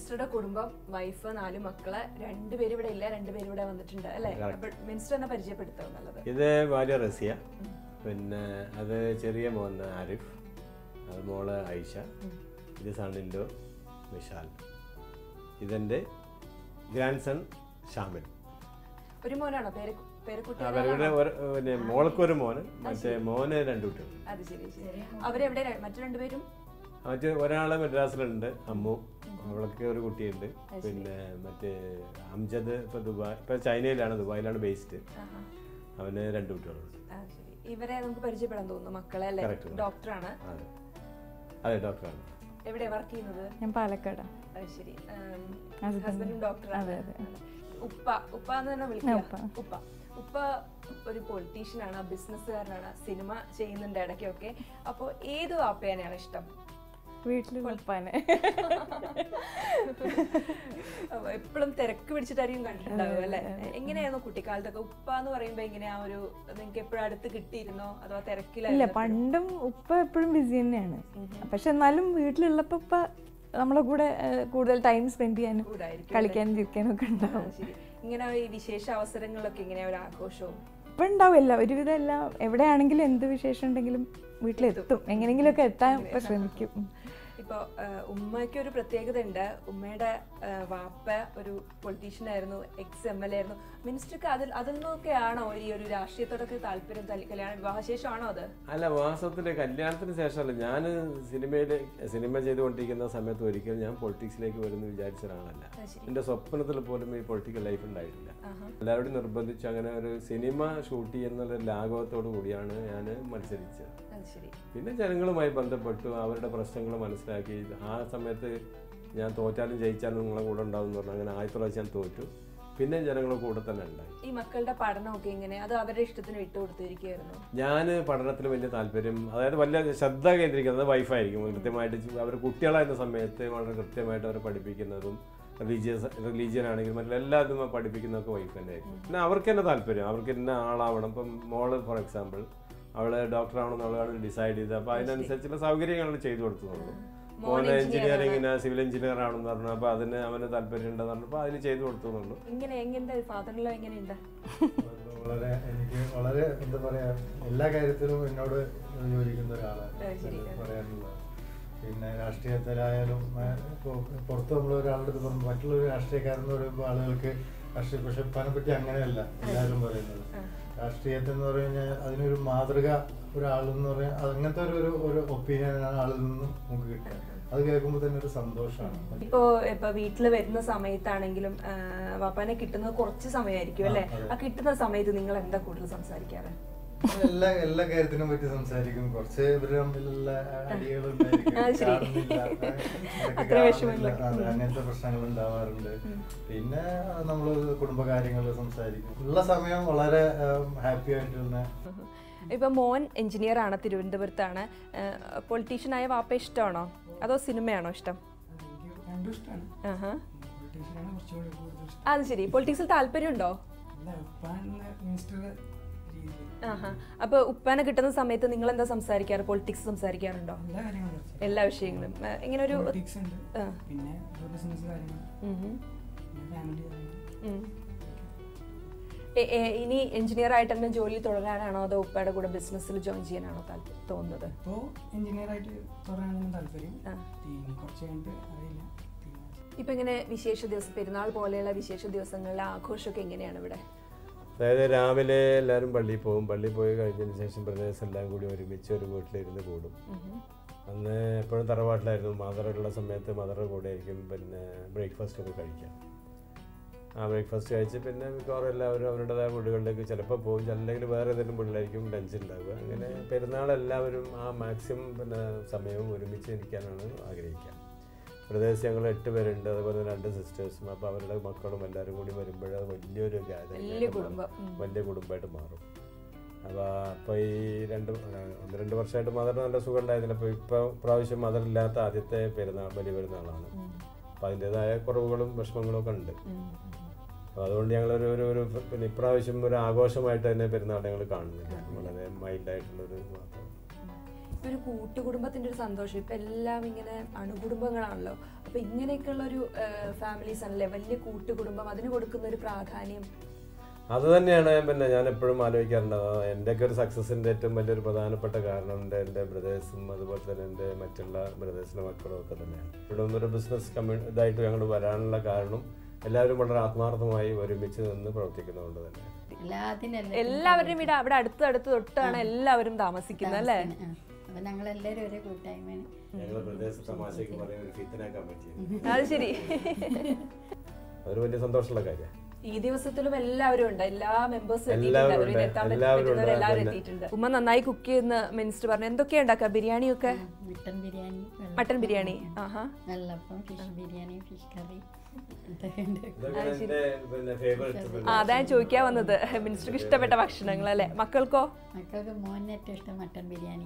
മിനിസ്റ്ററുടെ കുടുംബം വൈഫ് നാല് മക്കള് രണ്ടുപേരും ഇവിടെ ഇല്ല രണ്ടുപേരും ഇവിടെ വന്നിട്ടുണ്ട് അല്ലേ അപ്പൊ മിനിസ്റ്റർ തന്നെ പരിചയപ്പെടുത്താം നല്ലത് ഇത് ഭാര്യ റസിയ പിന്നെ അത് ചെറിയ മോൻ ആരിഫ് അത് മോള് ഐഷ ഇത് സണ്ണിൻ്റെ വിശാൽ ഇതെൻ്റെ ഗ്രാൻഡ് സൺ ഷാമിൽ ഒരു മോനാണോ പേര് പേരക്കുട്ടി അവരുടെ ഒരു പിന്നെ മോൾക്കൊരു മോന് മറ്റേ മോന് രണ്ട് കുട്ടികൾ അത് ശരി ശരി അവരെവിടെ ര- മറ്റു രണ്ടുപേരും മറ്റ് ഒരാള് മദ്രാസിലുണ്ട് അമ്മു അവൾക്ക് ഒരു കുട്ടിയുണ്ട് പിന്നെ മറ്റേ അംജദ് ഇപ്പൊ ദുബായ് ഇപ്പൊ ചൈനയിലാണ് ദുബായിലാണ് ബേസ്ഡ് ആഹാ. അവന് രണ്ട് കുട്ടികളുണ്ട് ആ, ശരി ഇവരെ നമുക്ക് പരിചയപ്പെടാൻ തോന്നുന്നു മക്കളെ അല്ലേ Correct. ഡോക്ടറാണ് അതെ അതെ ഡോക്ടറാണ് എവിടെ വർക്ക് ചെയ്യുന്നത് ഞാൻ പാലക്കാടാ അത് ശരി Husband. ഹസ്ബൻഡും ഡോക്ടറാണ് അതെ, അതെ. ഉപ്പ ഉപ്പ എന്ന് തന്നെ ആ, ഉപ്പ. വിളിക്കുക ഉപ്പ ഉപ്പ ഒരു പൊളിറ്റീഷ്യനാണ് ബിസിനസ്സുകാരനാണ് സിനിമ ചെയ്യുന്നുണ്ട് ഇടയ്ക്കൊക്കെ അപ്പോൾ ഏത് വാപ്പയാനാണ് ഇഷ്ടം വീട്ടിലുള്ള ഉപ്പാനെ എപ്പോഴും തിരക്ക് പിടിച്ചിട്ടായിരിക്കും കണ്ടിട്ടുണ്ടാവും അല്ലെ എങ്ങനെയായിരുന്നു കുട്ടിക്കാലത്തൊക്കെ ഉപ്പ എന്ന് പറയുമ്പോ എങ്ങനെയാ ഒരു നിങ്ങൾക്ക് എപ്പോഴും അടുത്ത് കിട്ടിയിരുന്നോ അഥവാ ഇല്ല തിരക്കിലായിരുന്നു പണ്ടും ഉപ്പ എപ്പോഴും ബിസി തന്നെയാണ് പക്ഷെ എന്നാലും വീട്ടിലുള്ളപ്പോ ഉപ്പ നമ്മളെ കൂടെ ഏഹ്, കൂടുതൽ ടൈം സ്പെൻഡ് ചെയ്യാനും കൂടായിരിക്കും കളിക്കാനും ചിരിക്കാനും ഒക്കെ ഉണ്ടാവും ആ, ശരി ഇങ്ങനെ ഈ വിശേഷ അവസരങ്ങളിലൊക്കെ ഇങ്ങനെ ഒരു ആഘോഷവും ഇപ്പൊ ഉണ്ടാവില്ല ഒരുവിധം എല്ലാം എവിടെയാണെങ്കിലും എന്ത് വിശേഷം ഉണ്ടെങ്കിലും വീട്ടിലെത്തും എങ്ങനെയെങ്കിലുമൊക്കെ എത്താൻ ഇപ്പൊ ശ്രമിക്കും ഉം. ഇപ്പൊ ഉമ്മയ്ക്ക് ഒരു പ്രത്യേകത ഉണ്ട് ഉമ്മയുടെ ആ, വാപ്പ ഒരു പൊളിറ്റീഷ്യൻ ആയിരുന്നു എക്സ് എം എൽ എ ആയിരുന്നു മിനിസ്റ്റർക്ക് അതിൽ അതിൽ നിന്നൊക്കെയാണോ ഈ ഒരു രാഷ്ട്രീയത്തോടൊക്കെ താല്പര്യം തലി- കല്യാണ വിവാഹശേഷമാണോ അത് അല്ല വാസ്തവത്തിൽ കല്യാണത്തിന് ശേഷമല്ല ഞാൻ സിനിമയിൽ സിനിമ ചെയ്തുകൊണ്ടിരിക്കുന്ന സമയത്ത് ഒരിക്കലും ഞാൻ പൊളിറ്റിക്സിലേക്ക് വരുമെന്ന് വിചാരിച്ച ഒരാളല്ല അത് ശരി എൻ്റെ സ്വപ്നത്തിൽ പോലും ഈ പൊളിറ്റിക്കൽ ലൈഫ് ഉണ്ടായിട്ടില്ല ആഹാ. എല്ലാവരോടും നിർബന്ധിച്ച് അങ്ങനെ ഒരു സിനിമ ഷൂട്ട് ചെയ്യുന്നുള്ള ലാഘവത്തോടു കൂടിയാണ് ഞാൻ മത്സരിച്ചത് അത് ശരി പിന്നെ ജനങ്ങളുമായി ബന്ധപ്പെട്ടു അവരുടെ പ്രശ്നങ്ങൾ മനസ്സിലാക്കി ആ സമയത്ത് ഞാൻ തോറ്റാലും ജയിച്ചാലും നിങ്ങളെ കൂടെ ഉണ്ടാവും എന്ന് പറഞ്ഞു അങ്ങനെ ആദ്യത്തെ പ്രാവശ്യം ഞാൻ തോറ്റു പിന്നെ ജനങ്ങളുടെ കൂടെ തന്നെ ഉണ്ടായി ഈ മക്കളുടെ പഠനമൊക്കെ എങ്ങനെ അത് അവരുടെ ഇഷ്ടത്തിന് വിട്ടുകൊടുത്തിരിക്കുകയായിരുന്നു ഞാൻ പഠനത്തിൽ വലിയ താല്പര്യം അതായത് വലിയ ശ്രദ്ധ കേന്ദ്രീകരിക്കുന്നത് വൈഫായിരിക്കും കൃത്യമായിട്ട് അവർ കുട്ടികളായിരുന്ന സമയത്ത് വളരെ കൃത്യമായിട്ട് അവരെ പഠിപ്പിക്കുന്നതും റിലീജിയസ് റിലീജിയൻ ആണെങ്കിലും മറ്റുള്ള എല്ലാതും പഠിപ്പിക്കുന്നതൊക്കെ വൈഫ് തന്നെ ആയിരിക്കും പിന്നെ അവർക്ക് തന്നെ താല്പര്യം അവർക്ക് ഇന്ന ആളാവണം ഇപ്പം മോള് ഫോർ എക്സാമ്പിൾ അവള് ഡോക്ടർ ആവണമെന്നുള്ളതാണ് ഡിസൈഡ് ചെയ്തത് അപ്പോൾ അതിനനുസരിച്ചുള്ള സൗകര്യങ്ങൾ ചെയ്തു കൊടുത്തുള്ളൂ മോന് എഞ്ചിനീയറിംഗിന് സിവിൽ എഞ്ചിനീയർ ആണെന്ന് പറഞ്ഞു അപ്പോൾ അതിന് അവന് താല്പര്യം ഉണ്ടെന്ന് പറഞ്ഞപ്പോൾ അതിന് ചെയ്തു കൊടുത്തു എന്നുള്ളൂ ഇങ്ങനെ എങ്ങനെയുണ്ട് ഫാദറിലോ എങ്ങനെയുണ്ട് വളരെ എനിക്ക് വളരെ എന്താ പറയാ എല്ലാ കാര്യത്തിലും എന്നോട് യോജിക്കുന്ന ഒരാളാണ് അത് ശരി. ഇത് പറയാനുള്ളത് പിന്നെ രാഷ്ട്രീയത്തിലായാലും ആ, ഇപ്പൊ പുറത്ത് നമ്മൾ ഒരാളുടെ അടുത്ത് പറഞ്ഞു മറ്റുള്ള ഒരു രാഷ്ട്രീയക്കാരൻ എന്ന് പറയുമ്പോൾ ആളുകൾക്ക് രാഷ്ട്രീയ പക്ഷെ ഉപ്പാനെ പറ്റി അങ്ങനെയല്ല എല്ലാവരും പറയുന്നത് രാഷ്ട്രീയത്തിൽ എന്ന് പറഞ്ഞു കഴിഞ്ഞാൽ അതിനൊരു മാതൃക ഒരാളെന്ന് പറയാൻ അങ്ങനത്തെ ഒരു ഒരു- ഒരു ഒപ്പീനിയനാണ് ആളിൽ നിന്നും നമുക്ക് കിട്ടുക അത് കേൾക്കുമ്പോൾ തന്നെ ഒരു സന്തോഷമാണ് ഇപ്പോ ഇപ്പൊ വീട്ടിൽ വരുന്ന സമയത്താണെങ്കിലും ആ, വാപ്പാനെ കിട്ടുന്നത് കുറച്ച് സമയമായിരിക്കും അല്ലെ ആ, അതെ. ആ കിട്ടുന്ന സമയത്ത് നിങ്ങൾ എന്താ കൂടുതൽ സംസാരിക്കാറ് എല്ലാ എല്ലാ കാര്യത്തിനും പറ്റി സംസാരിക്കും കുറച്ച് ഇവര് തമ്മിലുള്ള അടികളുണ്ടായിരിക്കും അത് ശരി. കാണുന്നില്ല, ഏ, ഇടയ്ക്ക് അത്ര വിഷമങ്ങളൊക്കെ. കാണുന്നില്ല, ആ, അങ്ങനത്തെ പ്രശ്നങ്ങൾ ഉണ്ടാവാറുണ്ട് പിന്നെ നമ്മൾ കുടുംബകാര്യങ്ങൾ സംസാരിക്കും ഉള്ള സമയം വളരെ ഹാപ്പി ആയിട്ടുള്ള ഇപ്പൊ മോൻ എഞ്ചിനീയർ ആണ് തിരുവനന്തപുരത്താണ് പൊളിറ്റീഷ്യനായ വാപ്പ ഇഷ്ടമാണോ അതോ സിനിമയാണോ ഇഷ്ടം എനിക്ക് രണ്ടും ഇഷ്ടമാണ് ആഹാ. പൊളിറ്റീഷ്യനാണ് കുറച്ചുകൂടി കൂടുതൽ ഇഷ്ടം അത് ശരി പൊളിറ്റിക്സിൽ താല്പര്യമുണ്ടോ അല്ല ഉപ്പാന്ന് മിനിസ്റ്ററുടെ രീതിയിൽ ആഹാ അപ്പൊ ഉപ്പാനെ കിട്ടുന്ന സമയത്ത് നിങ്ങൾ എന്താ സംസാരിക്കാറ് പൊളിറ്റിക്സ് സംസാരിക്കാറുണ്ടോ എല്ലാ കാര്യങ്ങളും ചർച്ച എല്ലാ വിഷയങ്ങളും ആ, ഇങ്ങനെ ഒരു പൊളിറ്റിക്സ് ഉണ്ട് ആ. പിന്നെ ബിസിനസ് കാര്യങ്ങൾ ഉം ഉം. പിന്നെ ഫാമിലി കാര്യങ്ങൾ ഉം. എ- എ- ഇനി എഞ്ചിനീയർ ആയിട്ട് തന്നെ ജോലി തുടരാനാണോ അതോ ഉപ്പയുടെ കൂടെ ബിസിനസ്സിൽ ജോയിൻ ചെയ്യാനാണോ താല്പര്യം തോന്നുന്നത് ഇപ്പോൾ എഞ്ചിനീയർ ആയിട്ട് തുടരാനാണ് താല്പര്യം ആ. ഇനി കുറച്ച് കഴിഞ്ഞിട്ട് അറിയില്ല തീരുമാനിച്ചു ഇപ്പൊ ഇങ്ങനെ വിശേഷ ദിവസം പെരുന്നാൾ പോലെയുള്ള വിശേഷ ദിവസങ്ങളിലെ ആഘോഷമൊക്കെ എങ്ങനെയാണ് ഇവിടെ അതായത് രാവിലെ എല്ലാവരും പള്ളിയിൽ പോകും പള്ളിയിൽ പോയി കഴിഞ്ഞതിന് ശേഷം ബ്രദേഴ്സ് എല്ലാം കൂടി ഒരുമിച്ച് ഒരു വീട്ടിലിരുന്ന് കൂടും അന്ന് എപ്പോഴും തറവാട്ടിലായിരുന്നു മദറുള്ള സമയത്ത് മദറുടെ കൂടെ ആയിരിക്കും പിന്നെ ബ്രേക്ക്ഫാസ്റ്റ് ഒക്കെ കഴിക്കാം ആ ബ്രേക്ക്ഫാസ്റ്റ് കഴിച്ച് പിന്നെ മിക്കവാറും എല്ലാവരും അവരുടേതായ വീടുകളിലേക്ക് ചിലപ്പോൾ പോകും അല്ലെങ്കിൽ വേറെ ഏതെങ്കിലും വീട്ടിലായിരിക്കും ലഞ്ച് ഉണ്ടാവുക അങ്ങനെ പെരുന്നാൾ എല്ലാവരും ആ മാക്സിമം പിന്നെ സമയവും ഒരുമിച്ച് ഇരിക്കാനാണ് ആഗ്രഹിക്കുക പ്രദേശം ഞങ്ങൾ എട്ട് പേരുണ്ട് അതുപോലെ തന്നെ രണ്ട് സിസ്റ്റേഴ്സും അപ്പോൾ അവരുടെ മക്കളും എല്ലാവരും കൂടി വരുമ്പോൾ അത് വലിയൊരു gathering വലിയ ആയിട്ട് കുടുംബം. മാറും. ഉം. വലിയ കുടുംബമായിട്ട് മാറും അപ്പോൾ അപ്പോൾ ഈ രണ്ട് ഒന്ന് രണ്ട് വർഷമായിട്ട് മദറിന് നല്ല സുഖം ഉണ്ടായിരുന്നില്ല അപ്പോൾ ഇപ്പോൾ പ്രാവശ്യം മദർ ഇല്ലാത്ത ആദ്യത്തെ പെരുന്നാൾ വലിയ പെരുന്നാളാണ് അപ്പോൾ അതിൻ്റെതായ കുറവുകളും വിഷമങ്ങളും ഒക്കെ ഉണ്ട് അപ്പോൾ അതുകൊണ്ട് ഞങ്ങളൊരു ഒരു ഒരു പിന്നെ ഇപ്രാവശ്യം ഒരു ആഘോഷമായിട്ട് തന്നെ പെരുന്നാൾ ഞങ്ങൾ കാണുന്നില്ല വളരെ മൈൽഡായിട്ടുള്ളൊരു മാത്രം ഇപ്പൊ ഒരു കൂട്ടുകുടുംബത്തിന്റെ ഒരു സന്തോഷം ഇപ്പൊ എല്ലാം ഇങ്ങനെ അണുകുടുംബങ്ങളാണല്ലോ അപ്പൊ ഇങ്ങനെയൊക്കെയുള്ള ഒരു ഫാമിലീസ് ആണല്ലേ വലിയ കൂട്ടുകുടുംബം അതിന് കൊടുക്കുന്ന ഒരു പ്രാധാന്യം അത് തന്നെയാണ് പിന്നെ ഞാൻ എപ്പോഴും ആലോചിക്കാറുണ്ട് അത് എൻ്റെയൊക്കെ ഒരു സക്സസിൻ്റെ ഏറ്റവും വലിയൊരു പ്രധാനപ്പെട്ട കാരണം എൻ്റെ എൻ്റെ ബ്രദേഴ്സും അതുപോലെ തന്നെ എൻ്റെ മറ്റുള്ള ബ്രദേഴ്സിൻ്റെ മക്കളും ഒക്കെ തന്നെയാണ് ഇവിടെ ഒന്നൊരു ബിസിനസ് കമ്മ്യൂ ഇതായിട്ട് ഞങ്ങൾ വരാനുള്ള കാരണം എല്ലാവരും വളരെ ആത്മാർത്ഥമായി ഒരുമിച്ച് നിന്ന് പ്രവർത്തിക്കുന്നതുകൊണ്ട് തന്നെ എല്ലാത്തിനും എല്ലാവരുടെയും വീട് അവിടെ അടുത്ത് അടുത്ത് തൊട്ടാണ് എല്ലാവരും താമസിക്കുന്നത് അല്ലേ അപ്പൊ ഞങ്ങൾ എല്ലാവരും ഒരേ കൂട്ടായ്മയാണ് ഞങ്ങൾ പ്രദേശ തമാശയ്ക്ക് പറയുന്ന ഒരു ഫിത്തന കമ്മിറ്റി അത് ശരി അതൊരു വലിയ സന്തോഷമുള്ള കാര്യമാണ് ഈ ദിവസത്തിലും എല്ലാവരും ഉണ്ട് എല്ലാ മെമ്പേഴ്സും എല്ലാവരും എത്തിയിട്ടുണ്ട് അവര് ഉണ്ട്. എത്താൻ എല്ലാവരും പറ്റുന്നവർ ഉണ്ട്. എല്ലാവരും പിന്നെ- എത്തിയിട്ടുണ്ട് ഉമ്മ നന്നായി കുക്ക് ചെയ്യുന്ന മിനിസ്റ്റർ പറഞ്ഞു എന്തൊക്കെയാ ഉണ്ടാക്കുക ബിരിയാണിയൊക്കെ മട്ടൻ ബിരിയാണി വെള്ളപ്പം, മട്ടൻ ബിരിയാണി ആഹാ വെള്ളപ്പം ഫിഷ് ബിരിയാണി ഫിഷ് കറി ഇതൊക്കെ ഉണ്ട് ഇതൊക്കെ എൻ്റെ പിന്നെ ഫേവറേറ്റ് ആ അതാ ഞാൻ ചോദിക്കാൻ വന്നത് മിനിസ്റ്റർക്ക് ഇഷ്ടപ്പെട്ട ഭക്ഷണങ്ങൾ അല്ലേ മക്കൾക്കോ മക്കൾക്ക് മോനെ ഏറ്റവും ഇഷ്ടം മട്ടൻ ബിരിയാണി